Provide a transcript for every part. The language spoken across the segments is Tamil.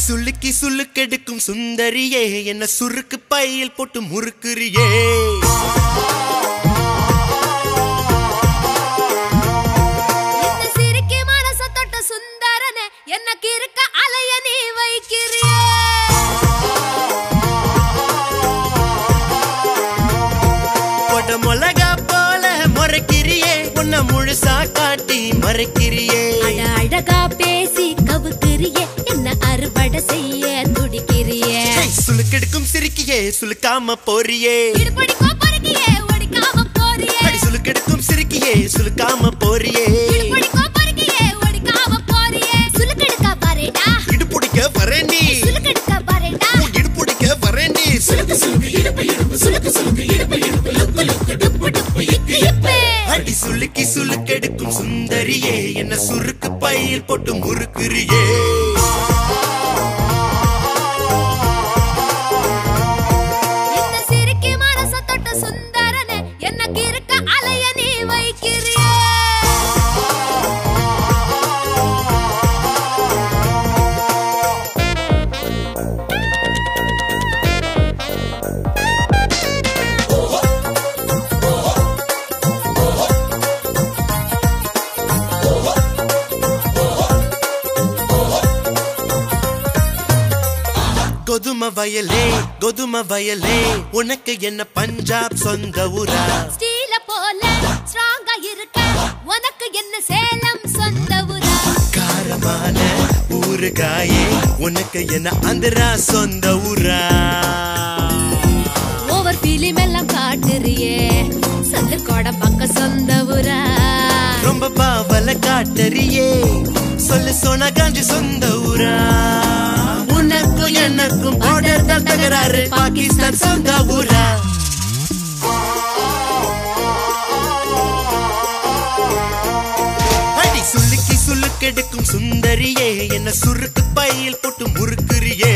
சுளுக்கி சுளுக்கெடுக்கும் சுந்தரியே என்ன சுருக்கு பையில் போட்டு முறுக்குறியே இந்த சிரிக்கி மனச தொட்ட சுந்தரனே எனக்கு இருக்க அலைய நீ வைக்கிறியே கொட மிளகா போல முறைக்கிறியே உன்னை முழுசா காட்டி மறைக்கிறியே அட அழகா பேசி கவுக்கிறியே என்ன அறுவடை செய்ய துடிக்கிறியே ஹே, சுளுக்கெடுக்கும் சிரிக்கியே சுளுக்காம போறியே இடுபடிக்கோ பறக்கியே ஒடிக்காம போறியே அடி சுளுக்கெடுக்கும் சிரிக்கியே சுளுக்காம போறியே இடுபடிக்கோ பறக்கியே ஒடிக்காம போறியே சுலுக்கெடுக்க பாருடா இடுப்புடிக்க வரேன் நீ சுலுக்கெடுக்க பாருடா இடுப்புடிக்க வரேன் நீ சுளுக்கு சுளுக்கு இடுப்பு இடுப்பு சுளுக்கு சுளுக்கு இடுப்பு இடுப்பு லுக்கு லுக்கு டுப்பு டுப்பு இக்கு இப்பு. அடி சுளுக்கி சுளுக்கெடுக்கும் சுந்தரியே என்ன சுருக்கு பையில் போட்டு முறுக்குறியே இந்த சிரிக்கி மனச தொட்ட சுந்தரனே எனக்கு இருக்க அலைய நீ வைக்கிறியே கொதும வயலே கொதும வயலே உனக்கு என்ன பஞ்சாப் சொந்த ஊரா ஸ்டீல போல ஸ்ட்ராங்கா இருக்க உனக்கு என்ன சேலம் சொந்த ஊரா காரமான ஊறுகாயே உனக்கு என்ன ஆந்திரா சொந்த ஊரா ஓவர் ஃபீலிம் எல்லாம் காட்டுறியே சந்து கோட பக்க சொந்த ஊரா ரொம்ப பாவல காட்டறியே சொல்லு சோனா காஞ்சி சொந்த ஊரா உனக்கும் எனக்கும் பார்டர் தான் தகராறு பாகிஸ்தான் சொந்த ஊரா அடி சுளுக்கி சுளுக்கெடுக்கும் சுந்தரியே என்ன சுருக்கு பையில் போட்டு முறுக்குறியே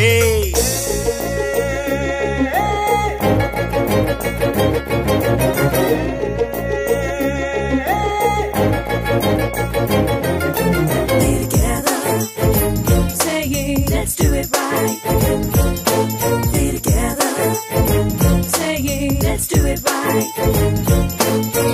Saying, let's do it right. Stay together. Saying, let's do it right.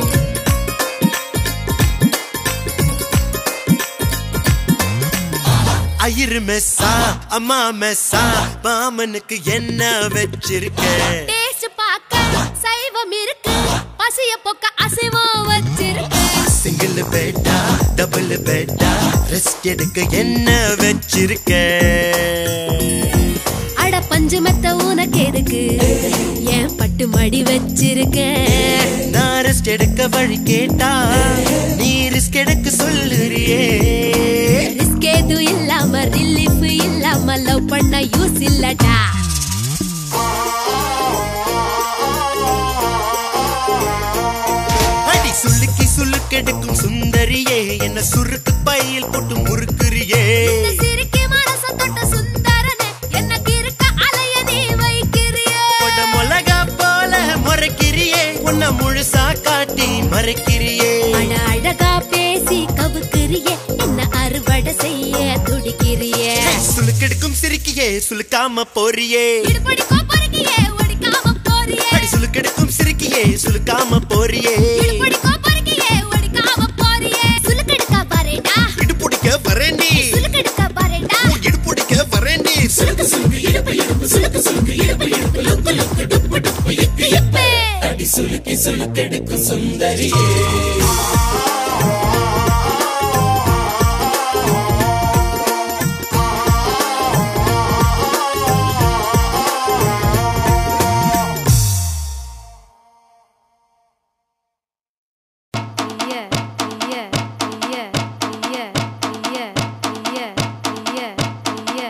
ஐயரு மெஸ்ஸா அம்மா மெஸ்ஸா மாமனுக்கு என்ன வச்சிருக்க டேஸ்ட் பார்க்க சைவம் இருக்கு பசிய பொக்க அசைவம் வச்சிருக்கு single batta double batta rest எடுக்க என்ன வச்சிருக்க அட பஞ்சு மெத்த உனக்கு எதுக்கு ஏன் பட்டு மடி வச்சிருக்க நான் ரெஸ்ட் எடுக்க வழி கேட்டா நீ ரிஸ்க் எடுக்க சொல்லுறியே ரிஸ்க் எதுவும் இல்லாம ரிலீஃப் இல்லாம லவ் பண்ண யூஸ் இல்லடா அடி சுளுக்கி சுளுக்கெடுக்கும் சுந்தரியே என்ன சுருக்கு பையில் போட்டு முறுக்குறியே இந்த சிரிக்கி மனச தொட்ட சுந்தரனே எனக்கு இருக்க அலைய நீ வைக்கிறியே கொட மிளகா போல முறைக்கிறியே உன்னை முழுசா காட்டி மறைக்கிறியே அட அழகா பேசி கவுக்கிறியே என்ன அறுவடை செய்ய துடிக்கிறியே சுளுக்கெடுக்கும் சிரிக்கியே சுளுக்காம போறியே இடுபடிக்கோ பறக்கியே ஒடிக்காம போறியே அடி சுளுக்கெடுக்கும் சிரிக்கியே சுளுக்காம போறியே இடுபடிக்கோ பறக்கியே ஒடிக்காம போறியே சுலுக்கெடுக்க பாருடா இடுப்புடிக்க வரேன் நீ சுலுக்கெடுக்க பாருடா இடுப்புடிக்க வரேன் நீ சுளுக்கு சுளுக்கு இடுப்பு இடுப்பு சுளுக்கு சுளுக்கு இடுப்பு இடுப்பு லுக்கு லுக்கு டுப்பு டுப்பு இக்கு இப்பு. அடி சுளுக்கி சுளுக்கெடுக்கும் சுந்தரியே Yeah, yeah, yeah, yeah, yeah, yeah, yeah, yeah.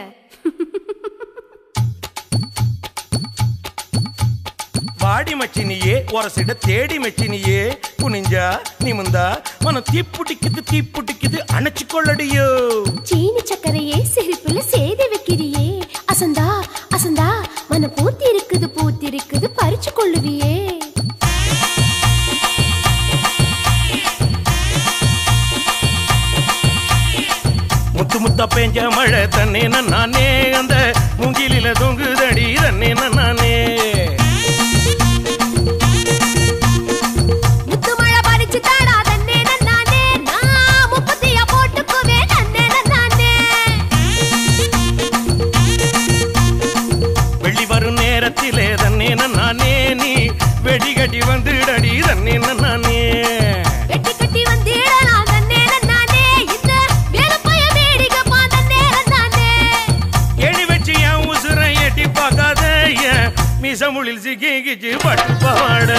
వాడి మచ్చినియే ఒరసిడ తేడి మెచ్చినియే కునింజా నిముందా మనం தீப்புட்டிக்குது தீப்புட்டிக்குது அணைச்சுக்கொள்ளடியோ சீனி சக்கரையே சிரிப்புல சேதி வைக்கிறியே அசந்தா அசந்தா மன பூத்தி இருக்குது பூத்தி இருக்குது பறிச்சு கொள்ளுவியே முத்து முத்து முத்தா பெஞ்ச மழை தண்ணே நானே அந்த மூங்கிலில தொங்குதடி தண்ணே நானே முத்து மழை பறிச்சு தாடா தன்னே நானே நான் முப்பத்தியா போட்டுக்குவே தன்னே நானே வெள்ளி வரும் நேரத்திலே தண்ணே நானே நீ வெடிகட்டி வந்துடடி தண்ணே நானே வெட்டி கட்டி வந்திடலாம் தன்னே நானே இந்த வேலப்பைய வேடிக்கப்பா தன்னே நானே எடி வச்சு என் உசுரை எட்டி பார்க்காத என் மிசமுளில் சிக்கி கிச்சு பட்டு பாட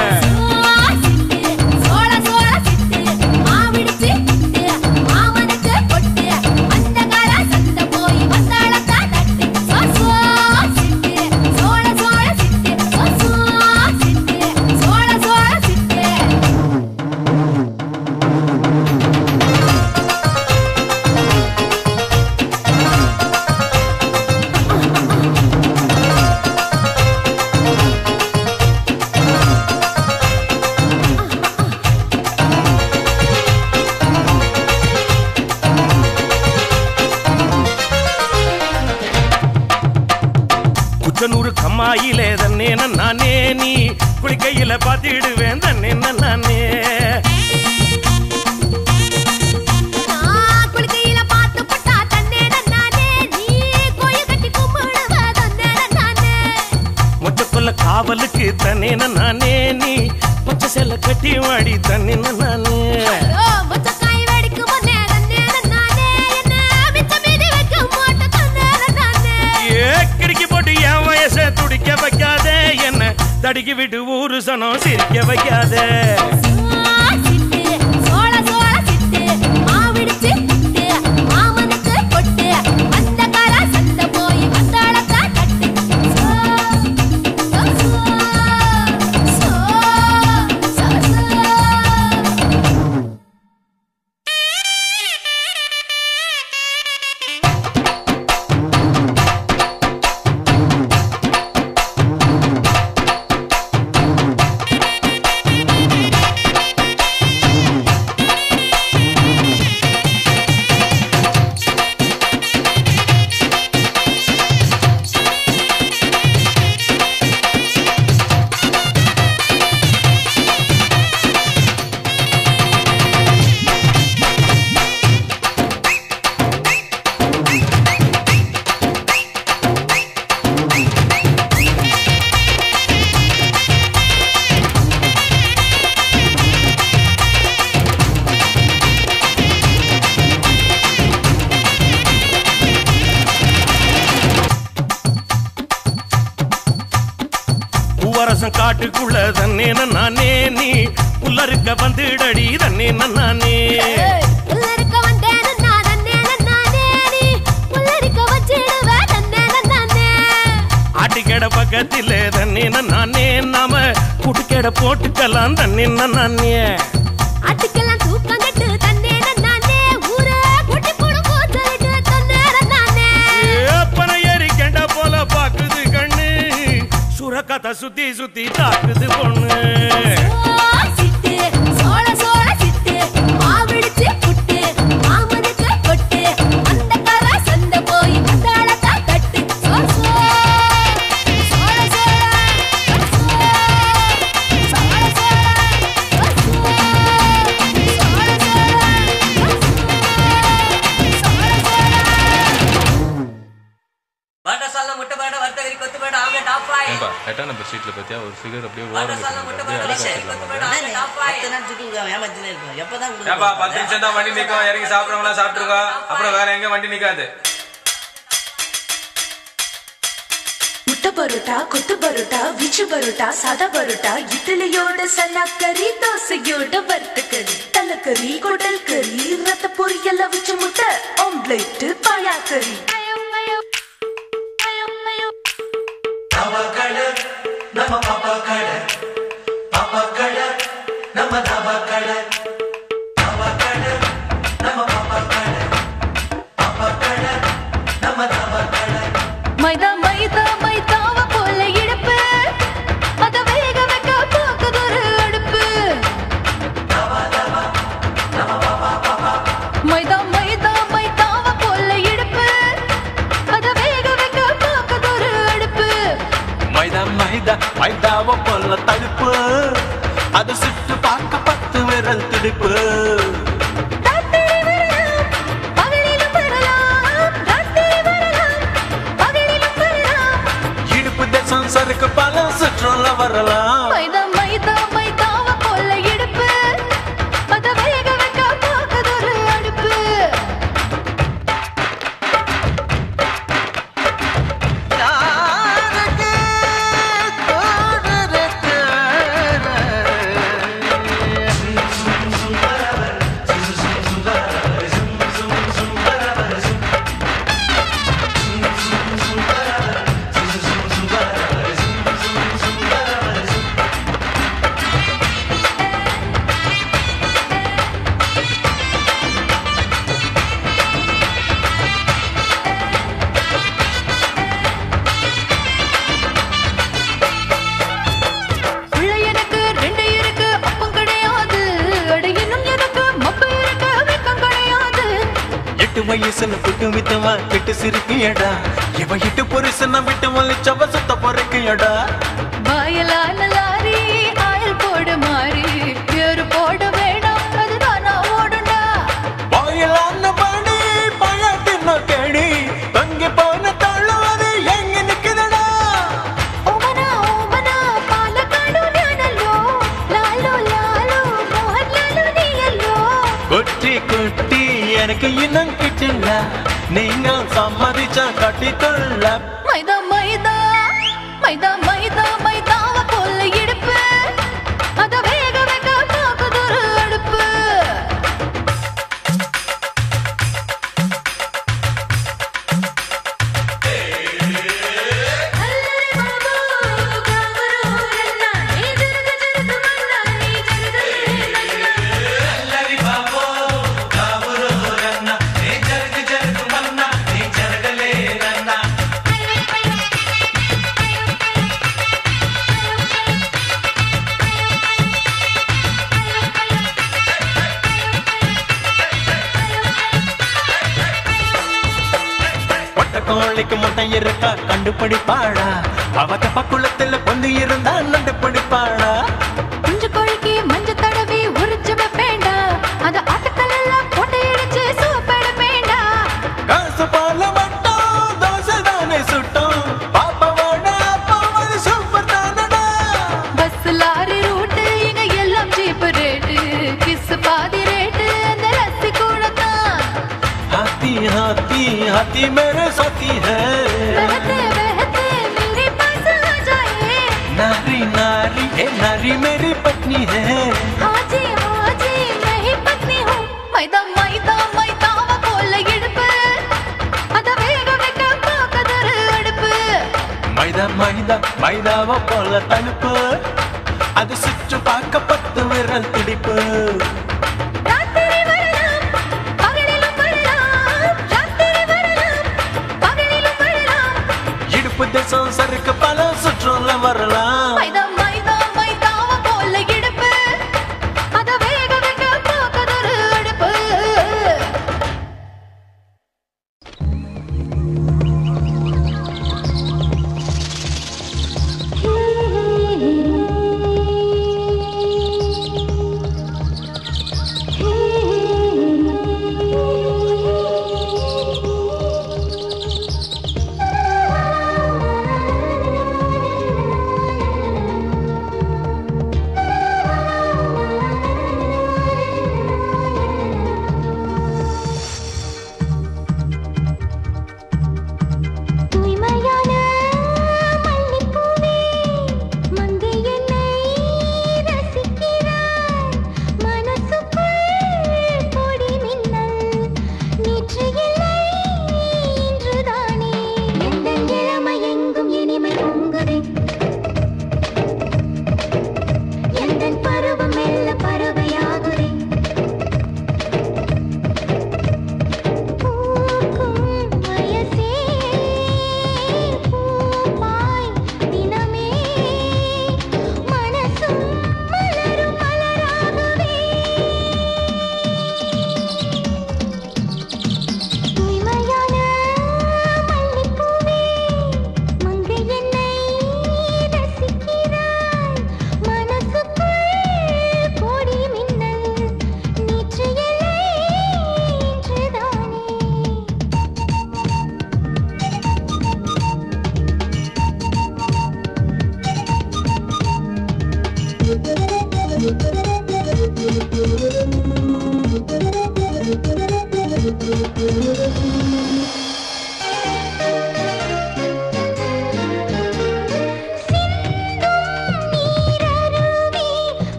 சோள சோள சிட்டு மாவிடிச்சு சிட்டு மாமனுக்கு பொட்டு அந்த கால சத்த போய் வந்தாளத்தா தட்டு சோ சோ சிட்டு சோள சோள சிட்டு சோ சோ சிட்டு சோள சோள சிட்டு குச்சனூர் கம்மாயிலே தன்னே நானே நீ குளிக்கையில பாத்திடுவேன் தன்னே நானே நான் குளிக்கையில பாத்து பட்டா தன்னே நானே நீ கோயில் கட்டி கும்பிடுவ தன்னே நானே மொச்சக்கொல்ல காவலுக்கு தன்னே நானே நீ பச்சை செல்ல கட்டி வாடி தன்னே நானே ஐயோ மொச்சக்காய் வெடிக்கும் முன்னே தன்னே நானே என்ன மிச்ச மீதி வைக்க மாட்ட தன்னே நானே ஏ கிறுக்கி போட்டு என் வயசை துடிக்க வைக்காத என்ன தடுக்கி விட்டு ஊரு சனம் சிரிக்க வைக்காத சிட்டு சோள சோள சிட்டு மாவிடிச்சு சிட்டு மாமனுக்கு பொட்டு அந்த கால சத்த போய் வந்தாளத்தா தட்டு சோ சோ சோ சோ சோ பூவரசம் காட்டுக்குள்ள தன்னே நானே நீ புல்லறுக்க வந்துடடி தன்னே நானே புல்லரிக்க வந்தேன் நான் தன்னே நானே நீ புல்லரிக்க வச்சிடுவ தன்னே நானே ஆட்டுக்கடை பக்கத்திலே தண்ணி நானே நாம குட்டுக்கடை போட்டுக்கலாம் தண்ணி நானே ஆட்டுக்கெல்லாம் தூக்கம் கட்டு தன்னே நானே ஊரே குட்டி போடும் போச்சலிட்டு தன்னே நானே ஏப்பனை ஏறி கெண்ட போல பாக்குது கண்ணு சுரக்கத்தை சுத்தி சுத்தி தாக்குது பொண்ணு ஓ சிட்டு சோள சோள சிட்டு மாவிடிச்சு புட்டு மாமனுக்கு பொட்டு அந்த கர சந்த போய் வந்தாளத்தா தட்டு சோ சோ சோள சோள சோள சோள சோள வாட்டசால முட்டை பேட வர்த்தகரி கொத்து பேட அவங்க டாப் லைன் ஏன்பா எட்டாம் நம்பர் சீட்ல பத்தியா ஒரு ஃபிகர் அப்படியே ஓரம் வாட்டசால முட்டை பேட வர்த்தகரி கொத்து பேட அவங்க டாப் லைன் ஏன்பா பத்து நிமிஷம் தான் வண்டி நிக்கும் இறங்கி சாப்பிடுறவங்களா சாப்பிட்டுருங்க அப்புறம் வேற எங்க வண்டி நிக்காது முட்டை பரோட்டா கொத்து பரோட்டா விச்சு பரோட்டா சாதா பரோட்டா இட்லியோட சன்னாக்கறி தோசையோட வறுத்தக்கறி தலைக்கறி குடல் கறி ரத்த பொரியல் அவிச்ச முட்டை ஆம்லேட் பாயாக்கறி மைதா மைதா மைதாவ போல இடுப்பு அத வேக வைக்க போக்குதொரு அடுப்பு மைதா மைதா மைதாவ போல விரல் துடிப்பு ராத்திரி வரலாம் பகலிலும் வரலாம் ராத்திரி வரலாம் பகலிலும் வரலாம் இடுப்பு தேசம் சறுக்கு பல சுற்றுலா வரலாம் மைதா மைதா மைதாவ போல இடுப்பு அத வேக வைக்க பார்க்கதொரு அடுப்பு உள்ள எனக்கு ரெண்டு இருக்கு அப்பம் கிடையாது அட இன்னும் எனக்கு மப்பு இருக்கு வெக்கம் கிடையாது எட்டு வயசுல புட்டு வித்தவா கெட்டு சிரிக்கியடா இவ இட்டு பொரிசன விட்டு வலிச்சவ சுத்த பொறுக்கியடா வாயலான லாரி ஆயில் போடு மாறி பேரு போட வேணாம் அதுதான் நான் ஓடுண்டா வாயிலான படி பழத்தின கேடி தங்கி போன தள்ளுவது எங்க நிக்குதடா ഓമന ഓമന പാലക്കാടു ഞാനല്ലോ ലാലോ ലാലോ മോഹൻലാലു നീയല്ലോ குட்டி குட்டி எனக்கு இன்னும் கிட்டிല്ല நீங்கள் சம்மதிச்ச கட்டிக்கொள்ள മൈദ മൈദ മൈദ മൈദ മൈദാവ പോലെ ഇടുപ്പ് അത വേഗ വേഗ പാക്കതൊരു അടുപ്പ് ஒட்ட கோழிக்கு முட்டை இருக்கா கண்டுபிடிப்பாளா அவ தப்பக்குளத்துல பொந்து இருந்தா நண்டுபிடிப்பாளா குஞ்சு கோழிக்கு மஞ்ச தடவி உரிச்சு வைப்பேண்டா அத ஆட்டுக்கல் எல்லாம் போட்டு இடிச்சு சூப்பட வேண்டா காசு போல மட்டும் தோசை தானே சுட்டும் பாப்பாவோட அப்பாவது சூப்பர் தானடா பஸ் லாரி ரூட்டு இங்க எல்லாம் சீப் ரேட்டு கிஸ் பாதி ரேட்டு அந்த ரசி கூட தான் हाथी हाथी हाथी मेरे साथी है बहते बहते मेरे पास आ जाए नारी नारी ए नारी मेरी पत्नी है हाजी हाजी मैं ही पत्नी हूँ मैदा मैदा मैदाव போல இடுப்பு அத வேக வைக்க பார்க்கதொரு அடுப்பு மைதா மைதா மைதாவ போல தடுப்பு அது சுற்று பார்க்க பத்து விரல் துடிப்பு ராத்திரி வரலாம் பகலிலும் வரலாம் ராத்திரி வரலாம் பகலிலும் வரலாம் இடுப்பு தேசம் சறுக்கு பல சுற்றுல வரலாம் மைதா மைதா மைதாவ போல இடுப்பு அத வேக வைக்க பார்க்கதொரு அடுப்பு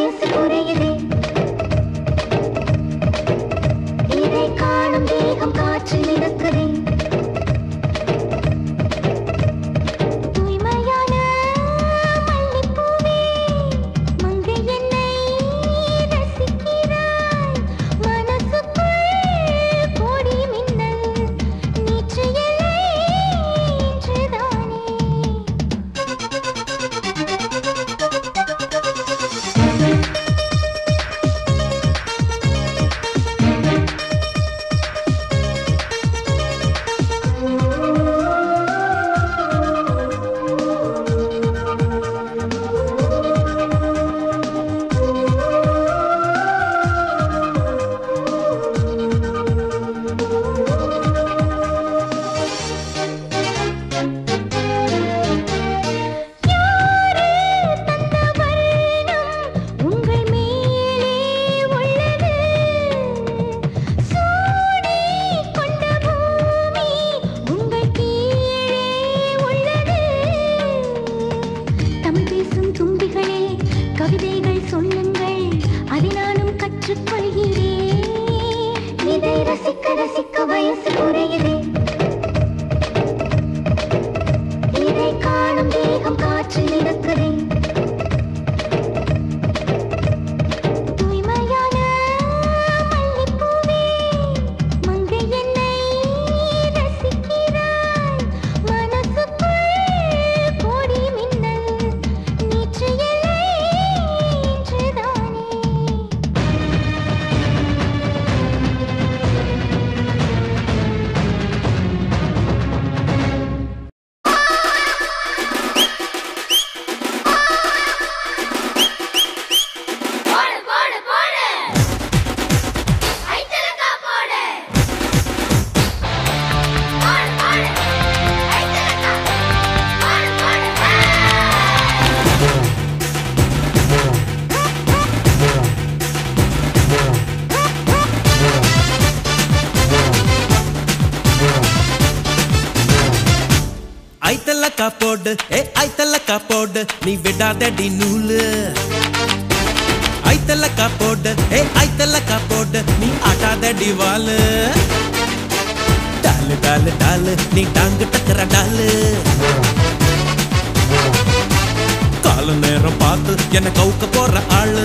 வயசு குறையுதே இதை காணும் தேகம் காற்றில் மிதக்குதே தூய்மையான மல்லிப்பூவே மங்கை என்னை ரசிக்கிறாய் மனசுக்குள் கோடி மின்னல் நீற்று எல்லை இன்றுதானே உங்கள் மேலே உள்ளது சூடி கொண்ட பூமி உங்கள் கீழே உள்ளது தமிழ் பேசும் தும்பிகளே கவிதைகள் சொல்லுங்கள் அதை நானும் கற்றுக்கொள்கிறேன் இதை ரசிக்க ரசிக்க வயசு குறையுதே இதை காணும் தேகம் காற்றில் மிதக்குதே தூய்மையான மல்லிப்பூவே மங்கை என்னை ரசிக்கிறாய் மனசுக்குள் கோடி மின்னல் நீற்று எல்லை இன்றுதானே போடு போடு போடு ஐத்தலக்கா போடு போடு போடு ஐத்தலக்கா போடு போடு ஐத்தலக்கா போடு ஏ ஐத்தலக்கா போடு நீ விடாதடி நூலு ஐத்தலக்கா போடு ஏ ஐத்தலக்கா போடு நீ ஆட்டாதடி வாலு டாலு டாலு டாலு நீ டாங்கு டக்கற டாலு கால நேரம் பார்த்து என்ன கவுக்க போற ஆளு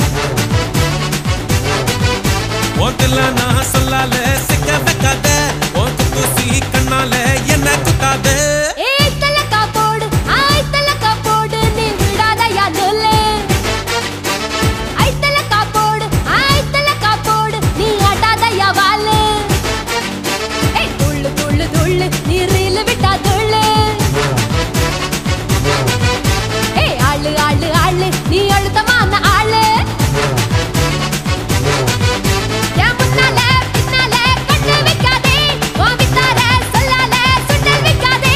ஓட்டுல நான் சொல்லால சிக்க வைக்காத ஓட்டு தூசி கண்ணால என்ன குத்தாத ஏய் தலக்கா போடு ஐ தலக்கா போடு நீ விடாதயா நொல்லே ஐ தலக்கா போடு ஐ தலக்கா போடு நீ ஆட்டாதயா வாலு ஏய் துள்ளு துள்ளு துள்ளு நீ ரீல் விட்டா துள்ளு ஏய் ஆளு ஆளு ஆளு நீ அழுத்தமான ஆளு என் முன்னால பின்னால கட்டு வைக்காதே உன் வித்தார சொல்லால சுண்டல் வைக்காதே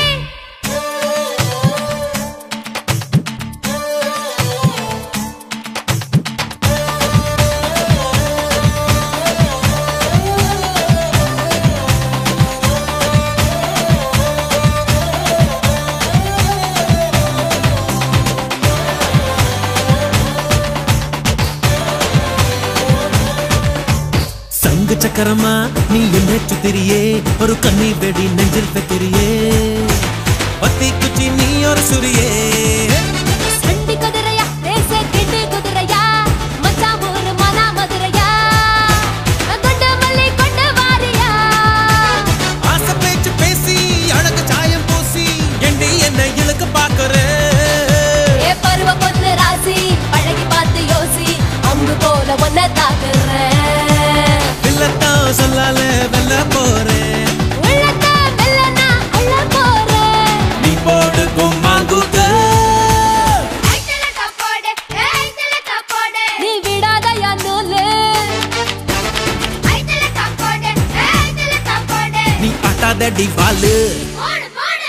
சங்கு சக்கரமா நீ என்ன சுத்திரியே ஒரு கண்ணி வெடி நெஞ்சில் வைக்கிறியே பத்தி குச்சி நீ ஒரு சுரியே சண்டி குதிரையா தேச கிட்டு குதிரையா மச்சான் ஊரு மனா மதுரையா கொண்டு மல்லி கொண்டு வாரியா ஆசை பேச்சு பேசி அழகு சாயம் பூசி எண்டி என்ன இழுக்க பாக்குற ஏ பருவ பொண்ணு ராசி பழகி பார்த்து யோசி அம்பு போல ஒன்ன தாக்குறேன் வில்லத்தான் சொல்லால வெல்ல போறேன் உள்ளத்த மெல்லனா அள்ள போறேன் நீ போடு கும்மாங்குக்க நீ விடாதயா நூலு நீ ஆட்டாதடி வாலு போடு போடு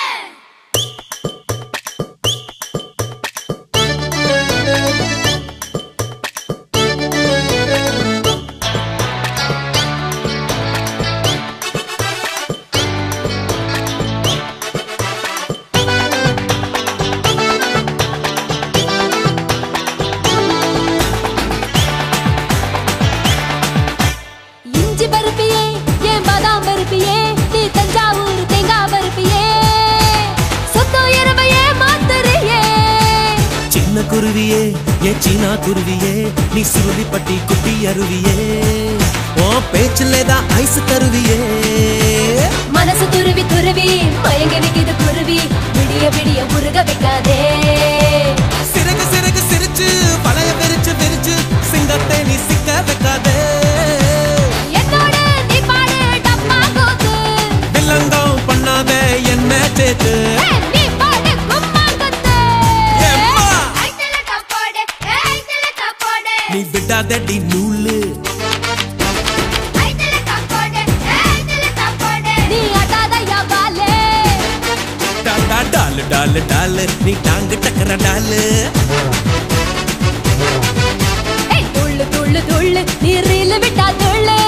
குருவியே ஏ சீனா குருவியே நீ சுருளிப்பட்டி குட்டி அருவியே ஓ பேச்சுல தான் ஐஸ் தருவியே மனசு துருவி துருவி மயங்கி நிக்குது குருவி விடிய விடிய உருக வைக்காதே சிறகு சிறகு சிரிச்சு வளைய விரிச்சு விரிச்சு சிங்கத்தை நீ சிக்க வைக்காதே என்னோட நீ பாடு டப்பா கூத்து வில்லங்கம் பண்ணாத என்ன சேர்த்து ஏய், நீ பாடு கும்மா குத்து ஏம்மா! ஐத்தல தப்போடு ஐத்தல தப்போடு நீ விடாதடி நூலு ஐத்தல தப்போடு ஐத்தல தப்போடு நீ அடாதயா பாலே டாடா டாலு டாலு டாலு நீ டாங்கு டக்கர டாலு ஏய் துள்ளு துள்ளு துள்ளு நீ ரீல் விட்டா துள்ளு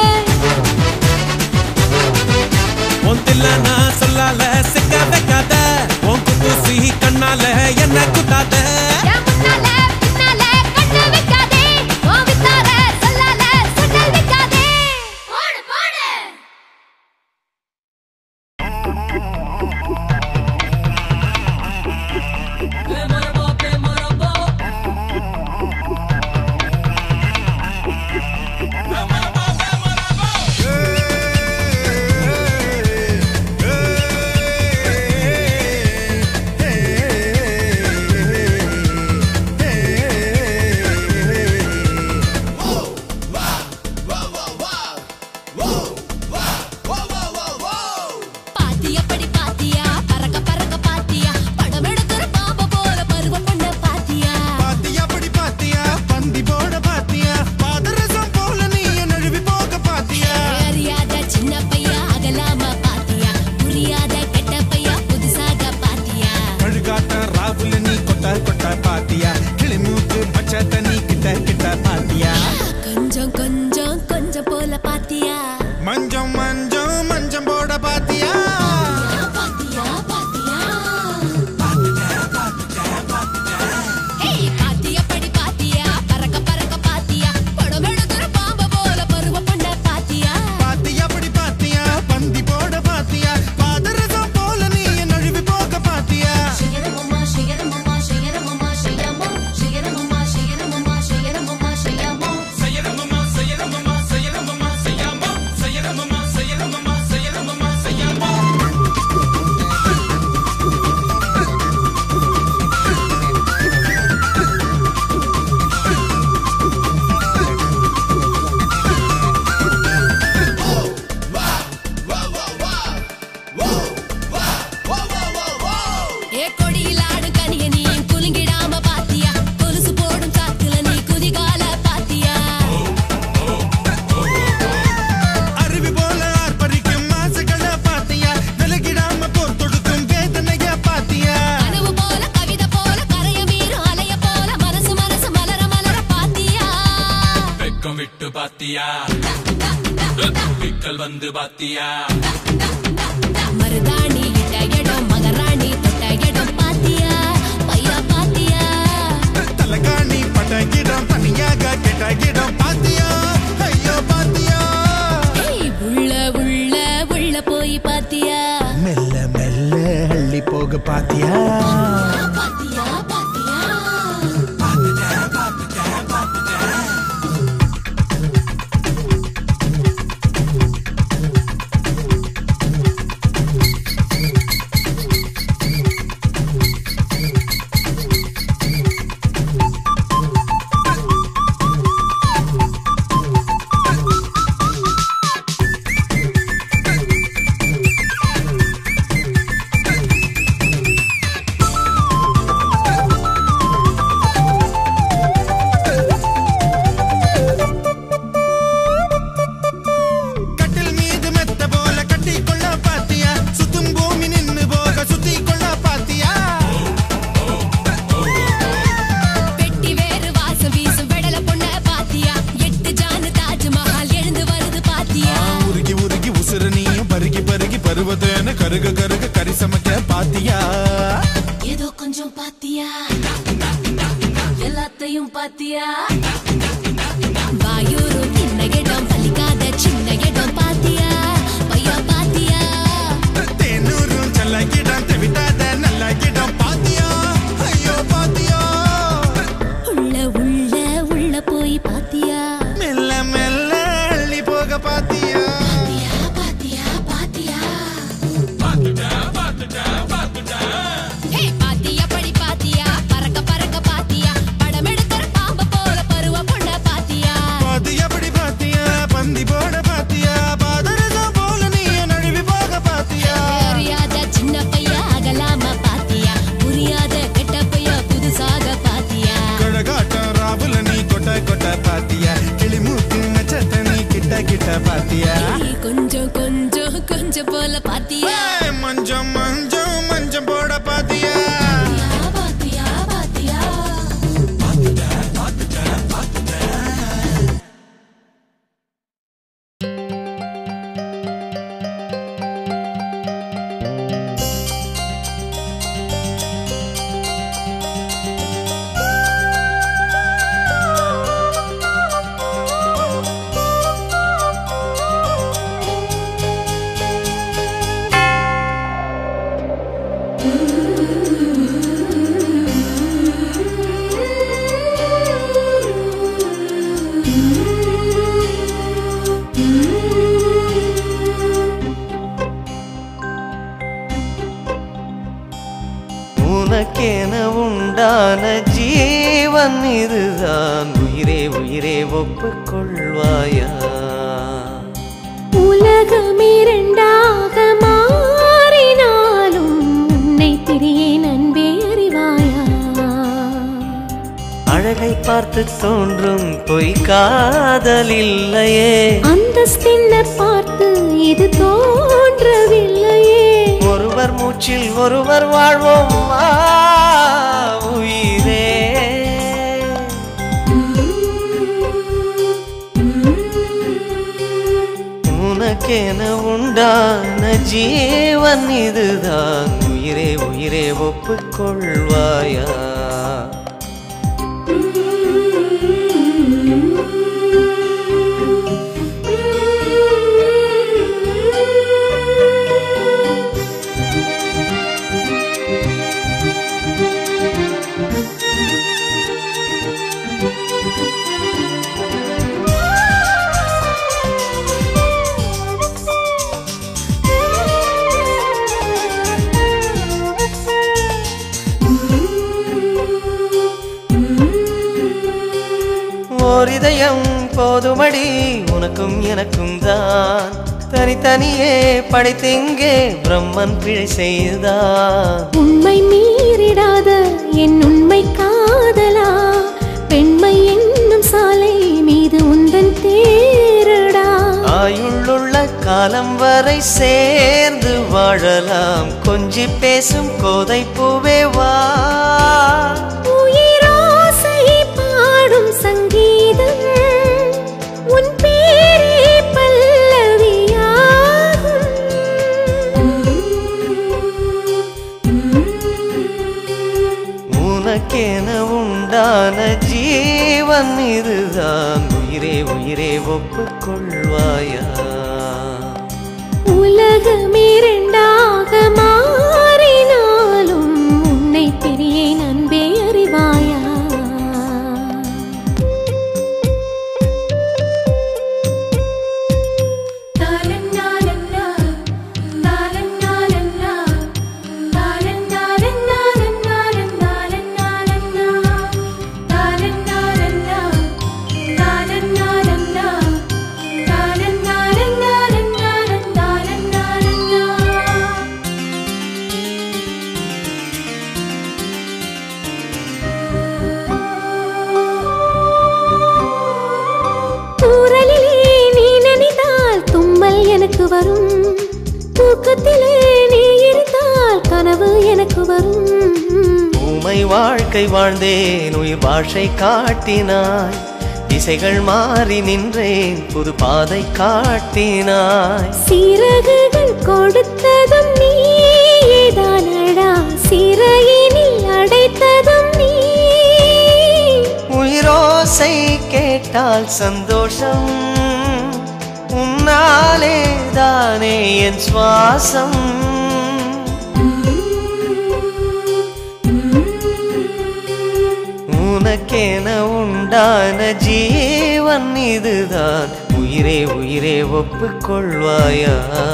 உன் தில்லானா சொல்லால சிக்க வைக்காத உன் குத்தூசி கண்ணால என்ன குத்தாத என் முன்னால பின்னால கண்ணு வைக்காதே உன் வித்தார சொல்லால சுடல் வைக்காதே போடு போடு பாத்தியா படி பாத்தியா பறக்க பறக்க பாத்தியா படம் எடுக்கிற பாம்ப போல பருவ பொண்ண பாத்தியா பாத்தியா படி பாத்தியா பந்தி போட பாத்தியா பாதரசம் போல நீ நழுவி போக பாத்தியா அறியாத சின்ன பையா அகலாம பாத்தியா புரியாத கெட்ட பையா புதுசாக பாத்தியா அழுகாட்ட ராவுல நீ கொட்டா கொட்டா பாத்தியா கிளிமூக்கு பச்சை தண்ணி கிட்ட கிட்ட பாத்தியா கொஞ்சம் கொஞ்சம் கொஞ்சம் போல பாத்தியா மஞ்சம் மஞ்சம் மஞ்சம் போட பாத்தியா பாத்தியா பாத்தியா ஏய் பாத்தியா படி பாத்தியா பறக்க பறக்க பாத்தியா படம் எடுக்கிற பாம்ப போல பருவ பொண்ண பாத்தியா பாத்தியா படி பாத்தியா பந்தி போட பாத்தியா பாதரசம் போல நீ நழுவி போக பாத்தியா ஷியரமம்மா ஷியரமம்மா ஷியரமம்மா ஷியமோ ஷியரமம்மா ஷியரமம்மா ஷியரமம்மா ஷியமோ ஏ கொடியில் ஆடும் கனிய நீ குலுங்கிடாம பாத்தியா கொலுசு போடும் சாக்குல நீ குதிகால பாத்தியா அருவி போல ஆர்ப்பரிக்கும் மாசுகளை பாத்தியா விலகிடாம போர் தொடுக்கும் வேதனைய பாத்தியா கனவு போல கவிதை போல கரைய மீறும் அலைய போல மனசு மனசு மலர மலர பாத்தியா வெக்கம் விட்டு பாத்தியா விக்கல் வந்து பாத்தியா மருதாணி இட்ட இடம் மகராணி தொட்ட இடம் பாத்தியா பையா பாத்தியா தலகாணி பட்டகிடம் தனியாக கெட்டகிடம் பாத்தியா ஐயோ பாத்தியா ஏய் உள்ள உள்ள உள்ள போய் பாத்தியா மெல்ல மெல்ல அள்ளி போக பாத்தியா பாத்தியா பாத்தியா கட்டில் மீது மெத்த போல கட்டி கொள்ள பாத்தியா சுத்தும் பூமி நின்னு போக சுத்தி கொள்ள பாத்தியா பெட்டி வேறு வாசம் வீசும் வெடல பொண்ண பாத்தியா எட்டு ஜானு தாஜ்மஹால் எழுந்து வருது பாத்தியா உருகி உருகி உசுறு நீயும் பருகி பருகி பருவதேன்னு கருக கருக கறி சமைக்க பாத்தியா ஏதோ கொஞ்சம் பாத்தியா எல்லாத்தையும் பாத்தியா வாயூரு சின்ன இடம் பலிக்காத சின்ன இடம் பாத்தியா பையா பாத்தியா தேனூரும் செல்ல இடம் தெவிட்டாத நல்ல இடம் பாத்தியா ஐயோ பாத்தியா பாத்தியா கொஞ்சம் கொஞ்சம் கொஞ்சம் போல பாத்தியா ஏய், மஞ்சம் மஞ்சம் மஞ்சம் போட பாத்தியா பாத்தியா பாத்தியா உனக்கென உண்டான ஜீவன் இதுதான் உயிரே உயிரே ஒப்புக்கொள்வாயா உலகம் இரண்டாக மாறினாலும் உன்னை பிரியேன் அன்பே அறிவாயா அழகை பார்த்து தோன்றும் பொய் காதல் இல்லையே அந்தஸ்தின்ன பார்த்து இது தோன்றவில்லையே ஒருவர் மூச்சில் ஒருவர் வாழ்வோம் வா, உயிரே உனக்கென உண்டான ஜீவன் இதுதான் உயிரே உயிரே ஒப்புக்கொள்வாயா ஓர் இதயம் போதுமடி உனக்கும் எனக்கும் தான் தனித்தனியே படைத்திங்கே பிரம்மன் பிழை செய்தான் உண்மை மீறிடாத என் உண்மை காதலா பெண்மை என்னும் சாலை மீது உந்தன் தேரடா ஆயுள்ளுள்ள காலம் வரை சேர்ந்து வாழலாம் கொஞ்சி பேசும் கோதை பூவே வா உயிராசை பாடும் சங்கீதம் உன் பேரே பல்லவியாகும் உனக்கென உண்டான ஜீவன் இதுதான் உயிரே உயிரே ஒப்புக்கொள்வாயா உலகம் இரண்டாக மாறினாலும் உன்னை பிரியேன் அன்பே அறிவாயா தூரலிலே நீ நினைத்தால் தும்மல் எனக்கு வரும் தூக்கத்திலே நீ இருந்தால் கனவு எனக்கு வரும் ஊமை வாழ்க்கை வாழ்ந்தேன் உயிர் பாஷை காட்டினாய் திசைகள் மாறி நின்றேன் புது பாதை காட்டினாய் சிறகுகள் கொடுத்ததும் நீதானடா சிறையினில் அடைத்ததும் நீ உயிரோசை கேட்டால் சந்தோஷம் உன்னாலே தானே என் சுவாசம் உனக்கென உண்டான ஜீவன் இதுதான் உயிரே உயிரே ஒப்புக்கொள்வாயா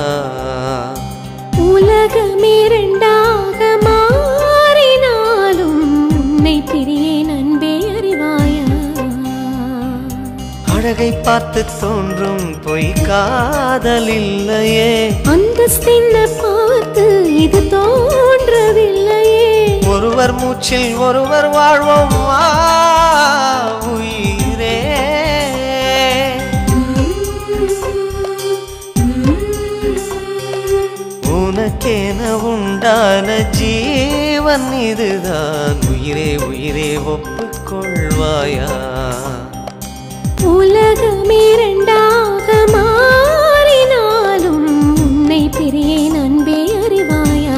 உலகம் இரண்டாக மாறினாலும் உன்னை பிரியேன் அன்பே அறிவாயா அழகை பார்த்து தோன்றும் பொய் காதல் இல்லையே அந்தஸ்தின்ன பார்த்து இது தோன்றவில்லையே ஒருவர் மூச்சில் ஒருவர் வாழ்வோம் வா, உயிரே உண்டான ஜீவன் இதுதான் உயிரே உயிரே ஒப்புக்கொள்வாயா உலகமே இரண்டாக மாறினாலும் உன்னை பிரியேன் அன்பே அறிவாயா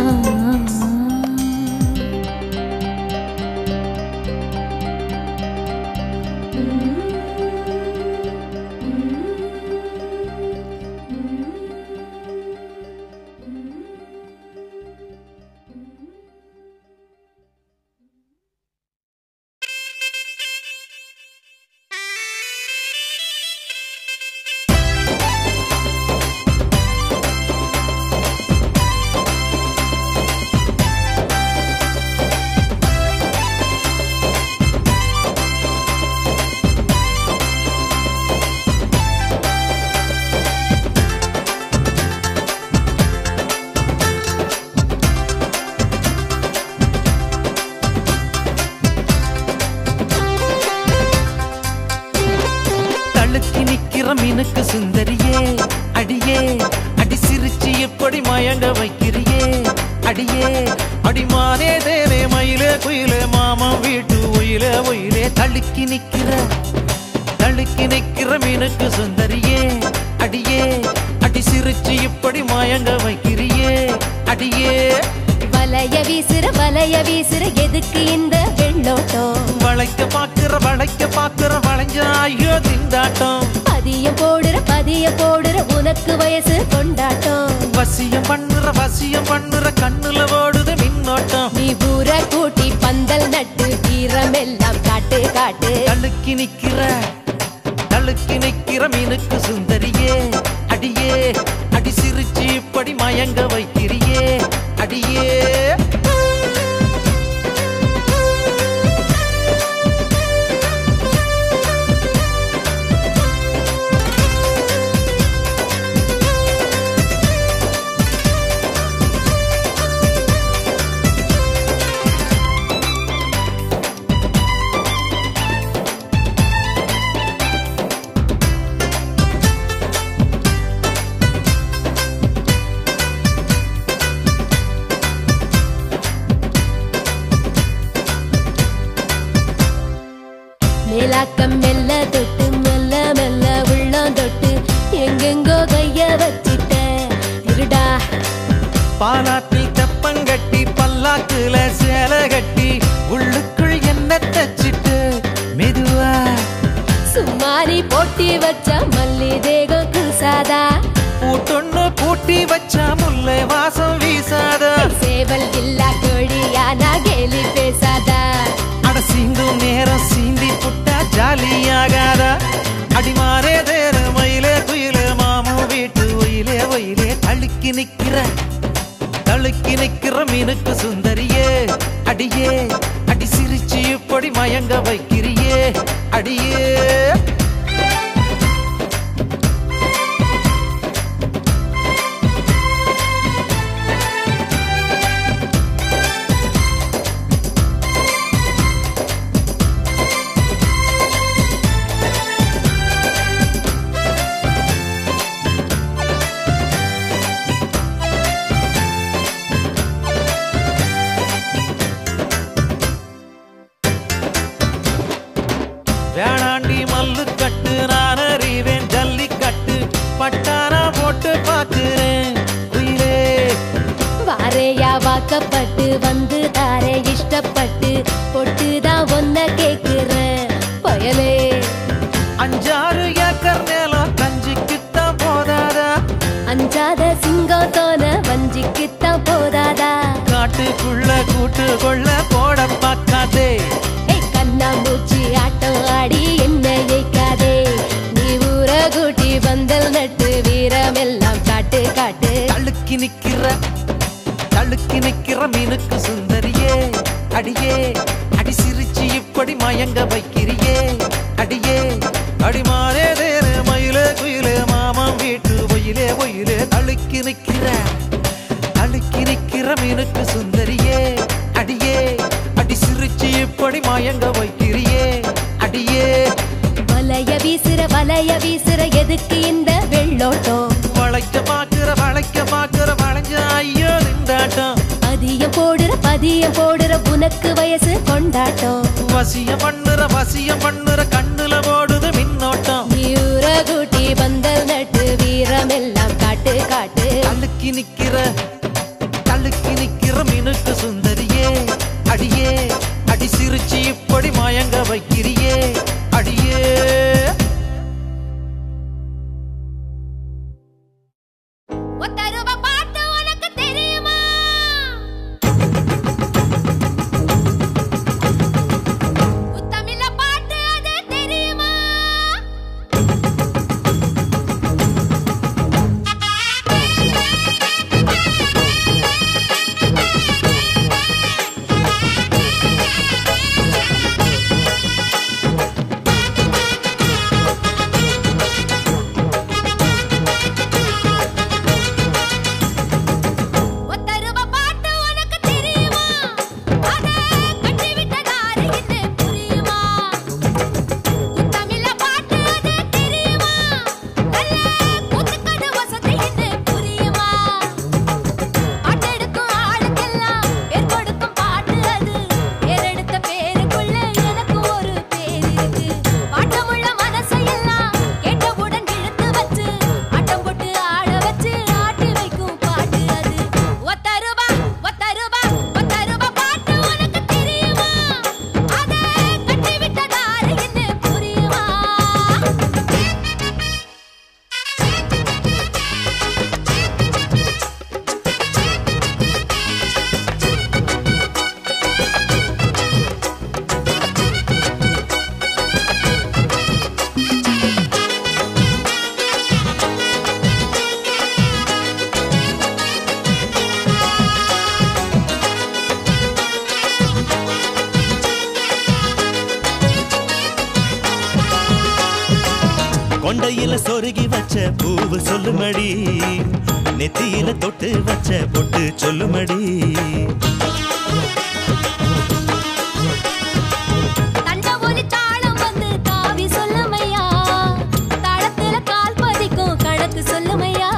தழுக்கி நிக்கிற மீனுக்கு சுந்தரியே அடியே அடி சிரிச்சு எப்படி மயங்க வைக்கிறியே அடியே அடிமானே தேனே மயிலே குயிலே மாமா வீட்டு ஒயிலே ஒயிலே தழுக்கி நிக்கிற தழுக்கி நிக்கிற மீனுக்கு சுந்தரியே அடியே அடி சிரிச்சு இப்படி மயங்க வைக்கிறியே அடியே வலைய வீசுற வலைய வீசுற எதுக்கு இந்த வெள்ளோட்டம் வளைக்க பாக்குற வளைக்க பாக்குற வளைஞ்ச ஐயோ திண்டாட்டம் பதியம் போடுற பதியம் போடுற உனக்கு வயசு கொண்டாட்டம் வசியம் பண்ணுற வசியம் பண்ணுற கண்ணுல ஓடுது மின்னோட்டம் நீ ஊர கூட்டி பந்தல் நட்டு வீரமெல்லாம் காட்டு காட்டு தழுக்கி நிக்கிற தழுக்கி நிக்கிற மீனுக்கு சுந்தரியே அடியே அடி சிரிச்சு இப்படி மயங்க வைக்கிறியே அடியே மேலாக்கம் மெல்ல தொட்டு மெல்ல மெல்ல உள்ளம் தொட்டு எங்கெங்கோ கைய வச்சிட்ட திருடா பாலாற்றில் தெப்பங்கட்டி பல்லாக்குல சேலை கட்டி உள்ளுக்குள் என்ன தச்சிட்டு மெதுவா சும்மாரி போட்டி வச்ச மல்லி தேகம் கூசாதா பூட்டொன்னு பூட்டி வச்சா முல்லை வாசம் வீசாதா சேவல் இல்லா கோழியானா கேலி பேசாதா அட சீந்தும் நேரம் சீந்தி புட்டா ஜாலியாகாதா அடிமாரே தேர மயிலே குயிலே மாமு வீட்டு ஒயிலே ஒயிலே தழுக்கி நிக்கிற தழுக்கி நிக்கிற மீனுக்கு சுந்தரியே அடியே அடி சிரிச்சு இப்படி மயங்க வைக்கிறியே அடியே வேணாண்டி மல்லு கட்டு நான் அறிவேன் ஜல்லிக்கட்டு பட்டானா போட்டு பாக்குறேன் குயிலே வாரையா வாக்கப்பட்டு வந்து தாரே இஷ்டப்பட்டு பொட்டுதான் ஒன்ன கேக்குறேன் பயலே அஞ்சாறு ஏக்கர் நிலம் கஞ்சிக்குத்தான் போதாதா அஞ்சாத சிங்கம் தோன வஞ்சிக்குத்தான் போதாதா காட்டுக்குள்ள கூட்டு கொள்ள போட பார்க்காதே ஏய் கண்ணா மூச்சி ஆட்டம் ஆடி என்ன ஏய்க்காதே நீ ஊர கூட்டி பந்தல் நட்டு வீரமெல்லாம் காட்டு காட்டு தழுக்கி நிக்கிற தழுக்கி நிக்கிற மீனுக்கு சுந்தரியே அடியே அடி சிரிச்சு இப்படி மயங்க வைக்கிறியே அடியே அடிமானே தேனே மயிலே குயிலே மாமன் வீட்டு ஒயிலே ஒயிலே தழுக்கி நிக்கிற தழுக்கி நிக்கிற மீனுக்கு சுந்தரியே அடியே அடி சிரிச்சு இப்படி மயங்க வைக்கிறியே அடியே வலைய வீசுற வலைய வீசுற எதுக்கு இந்த வெள்ளோட்டம் வளைக்க வளைக்க பாக்குற வளைக்க பாக்குற வளைஞ்ச ஐயோ நின்றாட்டம் பதியம் போடுற பதியம் போடுற உனக்கு வயசு கொண்டாட்டம் வசியம் பண்ணுற வசியம் பண்ணுற கண்ணுல ஓடுது மின்னோட்டம் நீர கூட்டி பந்தல் நட்டு வீரமெல்லாம் காட்டு காட்டு தள்ளுக்கி நிக்கிற தள்ளுக்கி நிக்கிற மினுக்கு சுந்தரியே அடியே அடி சிரிச்சு இப்படி மயங்க வைக்கிறியே அடியே ஒத்த ரூபா பாட்டு உனக்கு தெரியுமா முத்தமிழ பாட்டு அது தெரியுமா ஒத்த ரூபா பாட்டு உனக்கு தெரியுமா அத கட்டி விட்டதாரு என்ன புரியுமா முத்தமிழ பாட்டு அது தெரியுமா நல்ல கூத்துக்கது வசதி என்ன புரியுமா பாட்டெடுக்கும் ஆளுக்கெல்லாம் பேர் கொடுக்கும் பாட்டு அது பேரெடுத்த பேருக்குள்ள எனக்கு ஒரு பேர் இருக்கு பாட்டமுள்ள மனசையெல்லாம் கேட்டவுடன் இழுத்து வச்சு ஆட்டம் போட்டு ஆட வச்சு ஆட்டி வைக்கும் பாட்டு அது ஒத்த ரூபா ஒத்த ரூபா ஒத்த ரூபா பாட்டு உனக்கு தெரியுமா அத கட்டி விட்டதாரு என்ன புரியுமா கொண்டையில சொருகி வச்ச பூவு சொல்லுமடி நெத்தியில தொட்டு வச்ச பொட்டு சொல்லுமடி தண்ட ஒலி தாளம் வந்து தாவி சொல்லுமையா தாளத்துல கால் பதிக்கும் கணக்கு சொல்லுமையா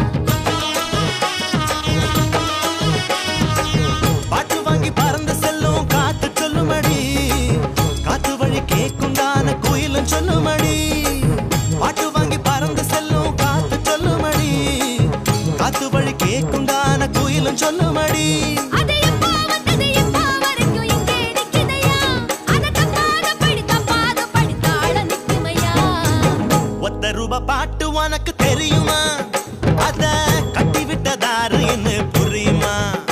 பாட்டு வாங்கி பறந்து செல்லும் காத்து சொல்லுமடி காத்து வழி கேக்கும் தான குயிலும் சொல்லுமடி பாட்டு வாங்கி பறந்து செல்லும் காத்து சொல்லுமடி காத்து வழி கேக்கும் தான குயிலும் சொல்லுமடி அது எப்போ வந்தது எப்போ வரைக்கும் இங்கே நிக்குதையா அத தப்பாத படி தப்பாத படி தாள நிக்குமையா ஒத்த ரூபா பாட்டு உனக்கு தெரியுமா அத கட்டி விட்டதாரு என்ன புரியுமா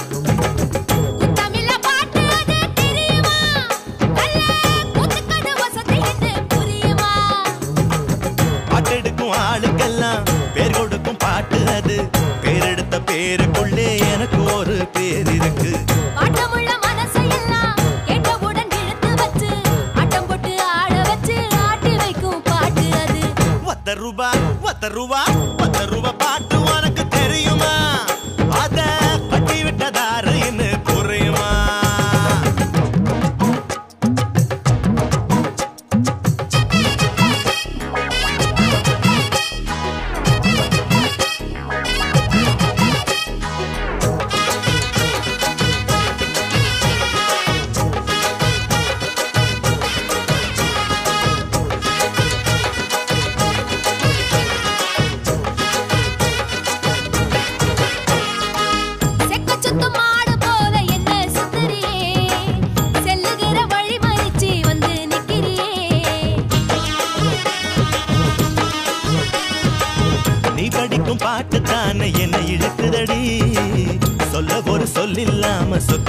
தமிழ பாட்டு அது தெரியுமா நல்ல கூத்துக்கது வசதி என்ன புரியுமா பாட்டெடுக்கும் ஆளுக்கெல்லாம் பேர் கொடுக்கும் பாட்டு அது பேரெடுத்த பேருக்குள்ளே எனக்கு ஒரு பேர் இருக்கு பாட்டமுள்ள மனசையெல்லாம் கேட்டவுடன் இழுத்து வச்சு ஆட்டம் போட்டு ஆட வச்சு ஆட்டி வைக்கும் பாட்டு அது ஒத்த ரூபா ஒத்த ரூபா ஒத்த ரூபா பாட்டு உனக்கு தெரியுமா அத கட்டி விட்டதாரு என்ன புரியுமா செக்க சுத்து மாடு போல என்ன சுத்தரியே செல்லுகிற வழி மறிச்சு வந்து நிக்கிறியே நீ படிக்கும் பாட்டு தானே என்ன இழுக்குதடி சொல்ல ஒரு சொல்லில்லாம சொக்க